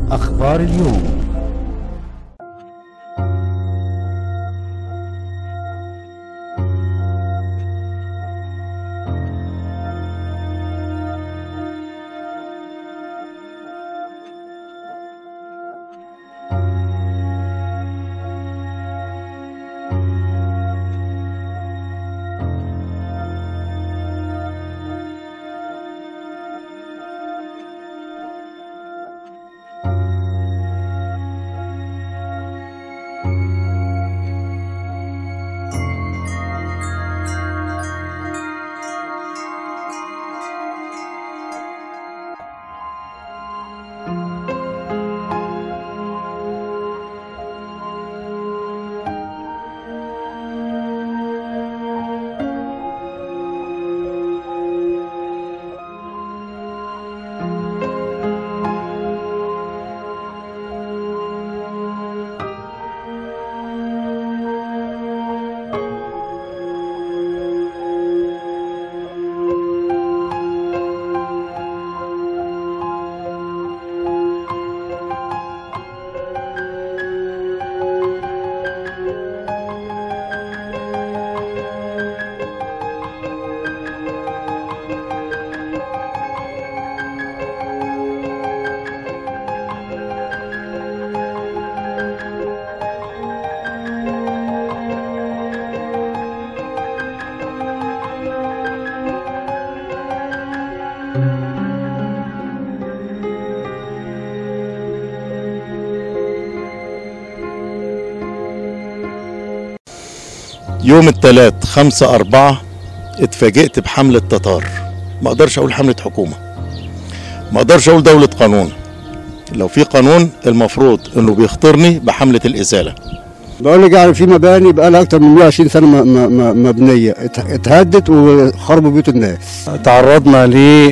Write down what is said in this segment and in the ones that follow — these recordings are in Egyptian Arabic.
أخبار اليوم يوم الثلاث خمسة أربعة اتفاجئت بحملة تتار ما اقدرش اقول حملة حكومة ما اقدرش اقول دولة قانون لو في قانون المفروض انه بيخطرني بحملة الازالة بقول لك يعني في مباني بقى لها اكتر من 120 سنه م- م- م- مبنيه ات- اتهدت وخربوا بيوت الناس تعرضنا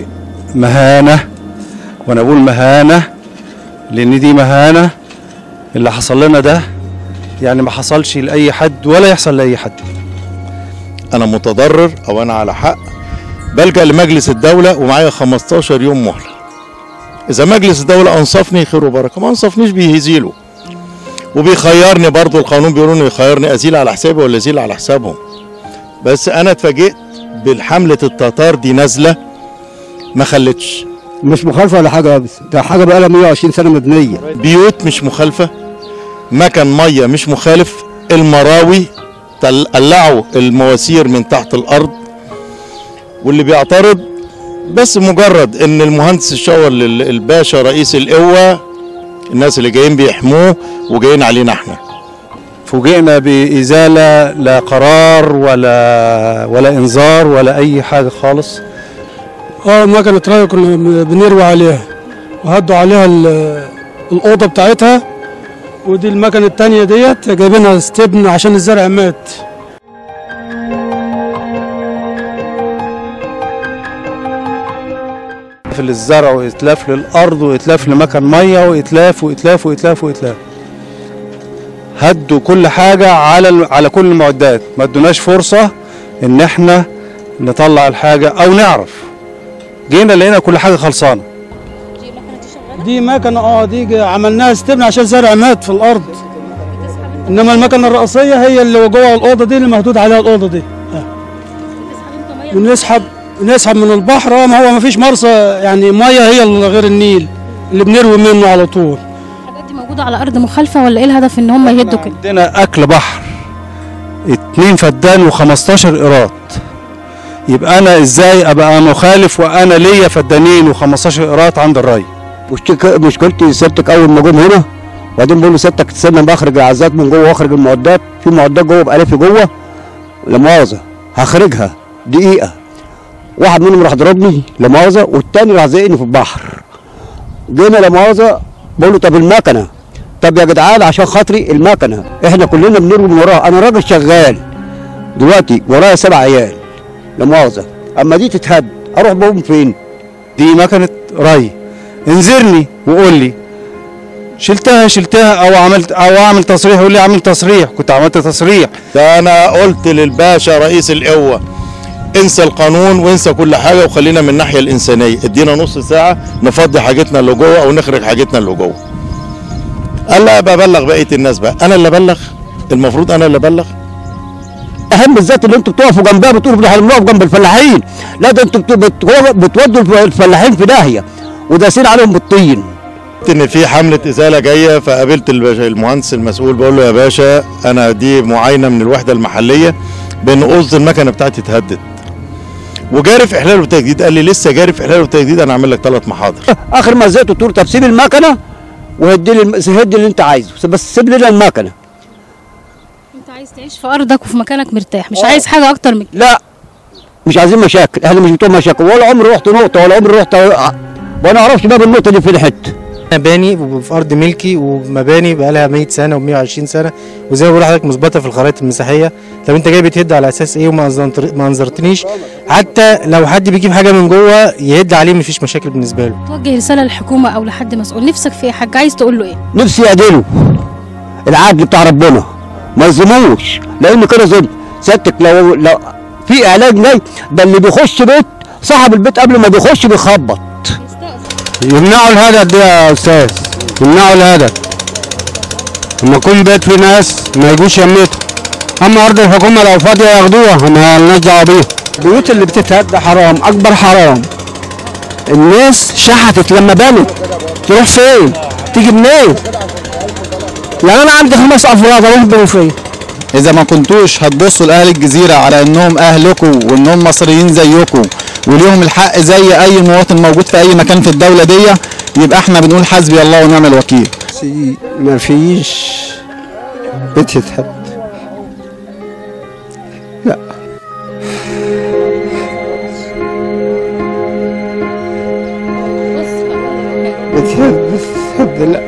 لمهانة وانا بقول مهانة لان دي مهانة اللي حصل لنا ده يعني ما حصلش لأي حد ولا يحصل لأي حد انا متضرر او انا على حق بلجأ لمجلس الدولة ومعايا 15 يوم مهلة اذا مجلس الدولة انصفني خير وبركة ما انصفنيش بيهزيله وبيخيرني برضو القانون بيقولوا انه يخيرني ازيل على حسابي ولا ازيل على حسابهم بس انا اتفاجئت بالحملة التتار دي نازلة ما خلتش مش مخالفه ولا حاجه بس ده حاجه بقى لها 120 سنه مبنيه بيوت مش مخالفة مكان مية مش مخالف المراوي تل- قلعوا المواسير من تحت الأرض واللي بيعترض بس مجرد ان المهندس الشاور لل- الباشا رئيس القوة الناس اللي جايين بيحموه وجايين علينا احنا فوجئنا بإزالة لا قرار ولا ولا إنذار ولا أي حاجة خالص اه مكنة ري كنا بنروي عليها وهدوا عليها ال- الأوضة بتاعتها ودي المكنة التانية ديت جايبينها استبن عشان الزرع مات في للزرع وإتلاف للأرض وإتلاف لمكان مية وإتلاف وإتلاف وإتلاف وإتلاف هدوا كل حاجة على ال- على كل المعدات ما ادوناش فرصة إن إحنا نطلع الحاجة أو نعرف جينا لقينا كل حاجة خلصانة دي مكنة اه دي جا- عملناها استبن عشان الزرع مات في الأرض إنما المكنة الرئيسية هي اللي جوه الأوضة دي اللي مهدود عليها الأوضة دي آه. بنسحب نسحب من البحر اه ما هو ما فيش مرسى يعني مية هي اللي غير النيل اللي بنروي منه على طول الحاجات دي موجودة على أرض مخالفة ولا إيه الهدف إن هم يهدوا كده؟ عندنا أكل بحر اتنين فدان و15 قيراط يبقى أنا إزاي أبقى مخالف وأنا ليا فدانين و15 قيراط عند الري مشتك- مشكلتي سيادتك اول ما جم هنا وبعدين بقول له سيادتك تستنى بخرج العزات من جوه واخرج المعدات في معدات جوه بألف جوه لا مؤاخذه هخرجها دقيقه واحد منهم راح ضربني لا مؤاخذه والتاني راح زقني في البحر جينا لا مؤاخذه بقول له طب المكنه طب يا جدعان عشان خاطري المكنه احنا كلنا بنروي من وراها انا راجل شغال دلوقتي ورايا سبع عيال لا مؤاخذه اما دي تتهد اروح بهم فين؟ دي مكنة ري انذرني وقول لي شلتها شلتها او عملت او اعمل تصريح يقول لي اعمل تصريح كنت عملت تصريح ده انا قلت للباشا رئيس القوة انسى القانون وانسى كل حاجة وخلينا من الناحية الإنسانية ادينا نص ساعة نفضي حاجتنا اللي جوه أو نخرج حاجتنا اللي جوه قال لا ببلغ بقيه الناس بقى انا اللي ابلغ المفروض انا اللي ابلغ اهم بالذات اللي انتوا بتقفوا جنبها بتقولوا احنا بنقف جنب الفلاحين لا ده انتوا بت- بت- بتودوا الفلاحين في داهيه وداسين عليهم بالطين ان في حمله ازاله جايه فقابلت الباشا المهندس المسؤول بقول له يا باشا انا دي معاينه من الوحده المحليه بان قصد المكنه بتاعتي اتهدد وجاري في احلال وتجديد قال لي لسه جاري في احلال وتجديد انا هعمل لك ثلاث محاضر اخر ما زهقت قلت له طب سيب المكنه وهدي لي الم- هدي اللي انت عايزه بس سيب لنا المكنه انت عايز تعيش في ارضك وفي مكانك مرتاح مش عايز حاجه اكتر من كده لا مش عايزين مشاكل احنا مش بتوع مشاكل ولا عمري رحت نقطه ولا عمري رحت وانا اعرفش باب النقطه دي في حته انا باني في ارض ملكي ومباني بقى لها 100 سنه و120 سنه وزي ما بقول لحضرتك مثبته في الخرائط المساحيه طب انت جاي بتهد على اساس ايه وما أنظرت- ما انظرتنيش حتى لو حد بيجيب حاجه من جوه يهد عليه مفيش مشاكل بالنسبه له توجه رساله للحكومه او لحد مسؤول نفسك في ايه يا حاج عايز تقول له ايه نفسي يعدلوا العدل بتاع ربنا ما يظلموش لان كده ظلم سيادتك لو لو في اعلان جاي ده اللي بيخش بيت صاحب البيت قبل ما بيخش بيخبط يمنعوا الهدف ده يا استاذ يمنعوا الهدف لما يكون بيت في ناس ما يجوش يمتوا اما ارض الحكومه لو فاضيه ياخدوها ما لناش دعوه بيها البيوت اللي بتتهد حرام اكبر حرام الناس شحتت لما بنت تروح فين تيجي منين يعني انا عندي خمس افراد اروح بهم فين اذا ما كنتوش هتبصوا لاهل الجزيره على انهم اهلكم وانهم مصريين زيكم وليهم الحق زي اي مواطن موجود في اي مكان في الدوله دي يبقى احنا بنقول حسبي الله ونعم الوكيل ما فيش بيت يتهد لا بيتهد لا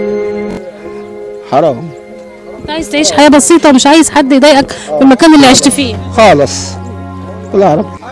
حرام انت عايز تعيش حياه بسيطه ومش عايز حد يضايقك في المكان اللي عشت فيه خالص الله رب